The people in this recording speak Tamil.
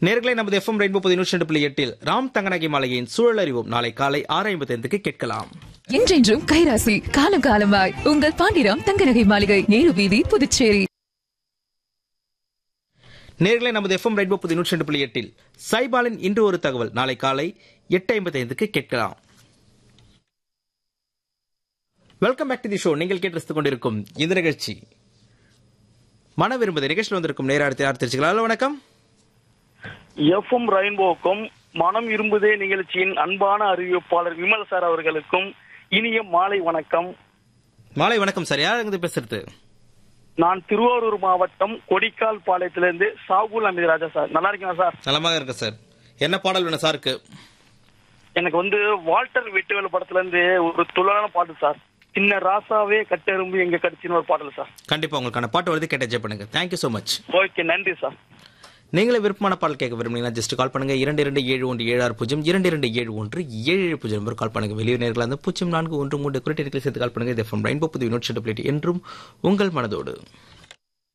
நேர்களை நமது எஃப்எம் ரெயின்போ பதினூற்றி ரெண்டு புள்ளி எட்டில் ராம் தங்கநகை மாளிகையின் சூழல் அறிவோம் நாளை காலை ஆறு ஐம்பத்தி ஐந்துக்கு கேட்கலாம் என்றென்றும் கைராசி காலம் காலமாய் உங்கள் பாண்டிராம் தங்கநகை மாளிகை நேரு வீதி புதுச்சேரி நேர்களை நமது எஃப்எம் ரெயின்போ பதினூற்றி ரெண்டு புள்ளி எட்டில் சைபாலின் இன்று ஒரு தகவல் நாளை காலை எட்டு ஐம்பத்தி ஐந்துக்கு கேட்கலாம் welcome back to the show நீங்கள் கேட்டு கொண்டிருக்கும் இந்த நிகழ்ச்சி மன விரும்புது நிகழ்ச்சியில் வந்திருக்கும் நேராடுத்தி ஆர்த்திருச்சுங்களா ஹலோ வணக்கம் எஃப்எம் ரெயின்போக்கும் மனம் இரும்புதே நிகழ்ச்சியின் அன்பான அறிவிப்பாளர் விமல் சார் அவர்களுக்கும் இனிய மாலை வணக்கம் மாலை வணக்கம் சார் யார் இருந்து பேசுறது நான் திருவாரூர் மாவட்டம் கொடிக்கால் பாளையத்திலிருந்து சாகுல் அமித் ராஜா சார் நல்லா இருக்கீங்களா சார் நலமாக இருக்கு சார் என்ன பாடல் வேணும் சாருக்கு எனக்கு வந்து வால்டர் வெட்டுவேல் படத்துல இருந்து ஒரு துளரான பாட்டு சார் சின்ன ராசாவே கட்டெரும்பு எங்க கடிச்சின்னு ஒரு பாடல் சார் கண்டிப்பா உங்களுக்கான பாட்டு வருது கேட்ட என்ஜாய் பண்ணுங்க தேங்க்யூ ஸோ மச் ஓகே நன்றி சார் நீங்களே விருப்பமான பாடல் கேட்க விரும்புனீங்கன்னா ஜஸ்ட் கால் பண்ணுங்க இரண்டு இரண்டு ஏழு ஒன்று ஏழு ஆறு பூஜ்ஜியம் இரண்டு இரண்டு ஏழு ஒன்று ஏழு ஏழு பூஜ்ஜியம் நம்பர் கால் பண்ணுங்க வெளியூர் நேர்கள் அந்த பூஜ்ஜியம் நான்கு ஒன்று மூன்று குறிப்பிட்ட சேர்த்து கால் பண்ணுங்க இது எஃப்எம் ரெயின்போ புது யூனிட் என்றும் உங்கள் மனதோடு